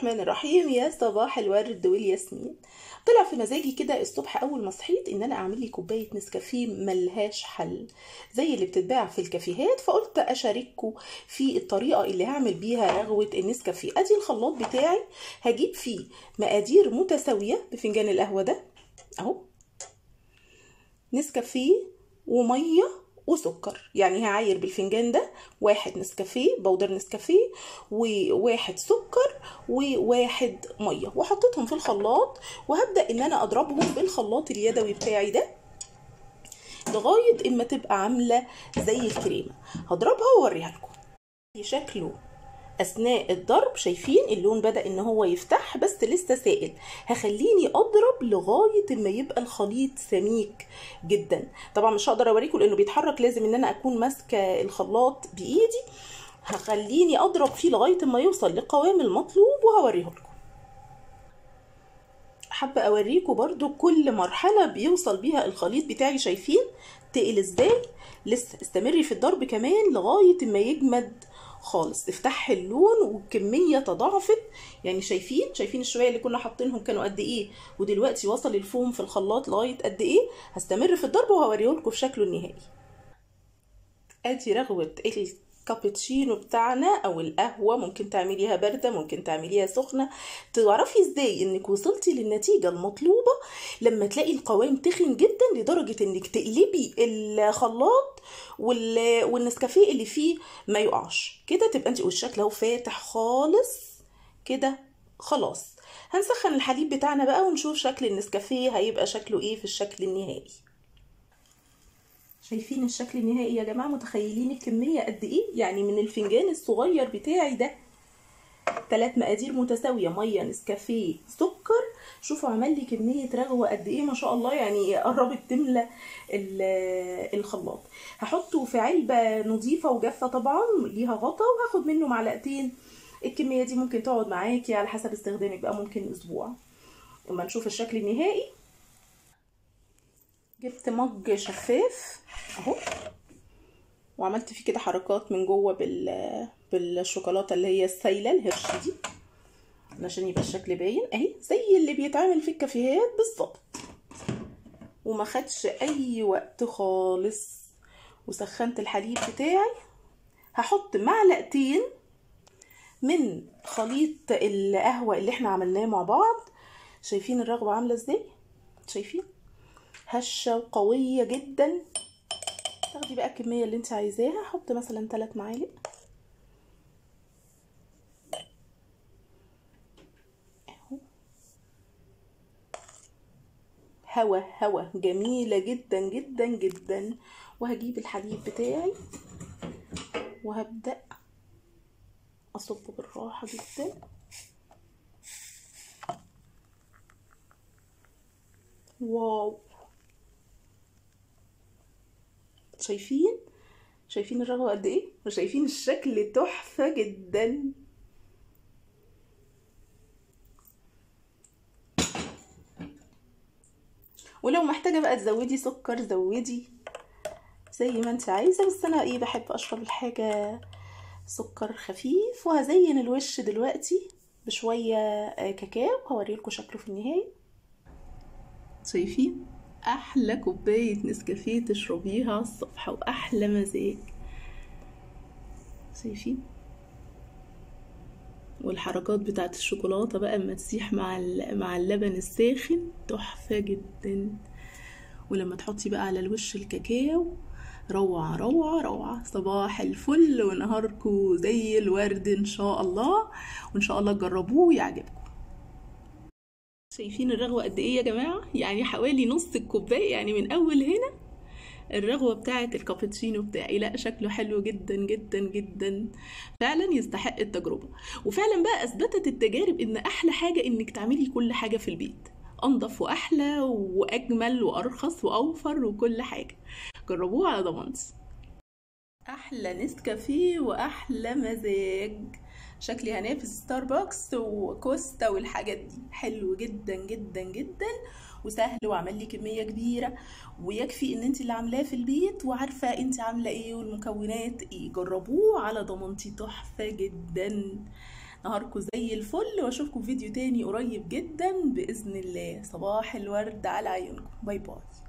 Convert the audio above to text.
الرحمن الرحيم يا صباح الورد والياسمين طلع في مزاجي كده الصبح اول ما صحيت ان انا اعمل لي كوبايه نسكافيه ملهاش حل زي اللي بتتباع في الكافيهات فقلت اشارككم في الطريقه اللي هعمل بيها رغوه النسكافيه ادي الخلاط بتاعي هجيب فيه مقادير متساويه بفنجان القهوه ده اهو نسكافيه وميه وسكر يعني هعاير بالفنجان ده واحد نسكافيه بودر نسكافيه وواحد سكر وواحد ميه وحطيتهم في الخلاط وهبدا ان انا اضربهم بالخلاط اليدوي بتاعي ده لغايه اما تبقى عامله زي الكريمه هضربها واوريها لكم شكله اثناء الضرب شايفين اللون بدا ان هو يفتح بس لسه سائل هخليني اضرب لغايه ما يبقى الخليط سميك جدا طبعا مش هقدر اوريكم لانه بيتحرك لازم ان انا اكون ماسكه الخلاط بايدي هخليني اضرب فيه لغايه ما يوصل للقوام المطلوب وهوريه لكم حابه اوريكم برضو كل مرحله بيوصل بيها الخليط بتاعي شايفين تقل ازاي لسه استمري في الضرب كمان لغايه ما يجمد خالص افتح اللون والكميه تضاعفت يعني شايفين شايفين الشويه اللي كنا حاطينهم كانوا قد ايه ودلوقتي وصل الفوم في الخلاط لغايه قد ايه هستمر في الضرب وهوريه لكم في شكله النهائي ادي رغوه الكابتشينو بتاعنا او القهوه ممكن تعمليها بارده ممكن تعمليها سخنه تعرفي ازاي انك وصلتي للنتيجه المطلوبه لما تلاقي القوام تخن جدا لدرجه انك تقلبي الخلاط والنسكافيه اللي فيه ما يقعش كده تبقى انت والشكل اهو فاتح خالص كده خلاص هنسخن الحليب بتاعنا بقى ونشوف شكل النسكافيه هيبقى شكله ايه في الشكل النهائي شايفين الشكل النهائي يا جماعه متخيلين الكميه قد ايه يعني من الفنجان الصغير بتاعي ده ثلاث مقادير متساويه ميه نسكافيه سكر شوفوا عمل لي كميه رغوه قد ايه ما شاء الله يعني قربت تملى الخلاط هحطه في علبه نظيفه وجافه طبعا ليها غطا وهاخد منه معلقتين الكميه دي ممكن تقعد معاكي على حسب استخدامك بقى ممكن اسبوع اما نشوف الشكل النهائي جبت مج شفاف اهو وعملت فيه كده حركات من جوه بال بالشوكولاته اللي هي السايله الهرش دي عشان يبقى الشكل باين اهي زي اللي بيتعمل في الكافيهات بالظبط وما خدش اي وقت خالص وسخنت الحليب بتاعي هحط معلقتين من خليط القهوه اللي احنا عملناه مع بعض شايفين الرغوه عامله ازاي شايفين هشه وقويه جدا تاخدي بقى الكميه اللي انت عايزاها حط مثلا 3 معالق هوا هوا جميلة جدا جدا جدا وهجيب الحليب بتاعي وهبدأ أصبه بالراحة جدا واو شايفين شايفين الرغوة قد ايه وشايفين الشكل تحفة جدا ولو محتاجة بقى تزودي سكر زودي زي ما انت عايزة بس انا ايه بحب اشرب الحاجة سكر خفيف وهزين الوش دلوقتي بشوية كاكاو هوريلكوا شكله في النهاية شايفين احلى كوبايه نسكافيه تشربيها الصبح واحلى مزاج شايفين والحركات بتاعت الشوكولاته بقى اما تسيح مع مع اللبن الساخن تحفه جدا ولما تحطي بقى على الوش الكاكاو روعة روعة روعة صباح الفل ونهاركم زي الورد ان شاء الله وان شاء الله تجربوه ويعجبكم شايفين الرغوة قد ايه يا جماعة يعني حوالي نص الكوباية يعني من اول هنا الرغوة بتاعة الكابتشينو بتاعي لا شكله حلو جدا جدا جدا فعلا يستحق التجربة وفعلا بقى اثبتت التجارب ان احلى حاجة انك تعملي كل حاجة في البيت انضف واحلى واجمل وارخص واوفر وكل حاجة جربوه على ضمانتي احلى نسكافيه واحلى مزاج شكلي هنافس ستاربكس وكوستا والحاجات دي حلو جدا جدا جدا وسهل وعمل لي كميه كبيره ويكفي ان انت اللي عاملاه في البيت وعارفه انت عامله ايه والمكونات ايه جربوه على ضمانتي تحفه جدا نهاركم زي الفل واشوفكم فيديو تاني قريب جدا باذن الله صباح الورد على عيونكم باي باي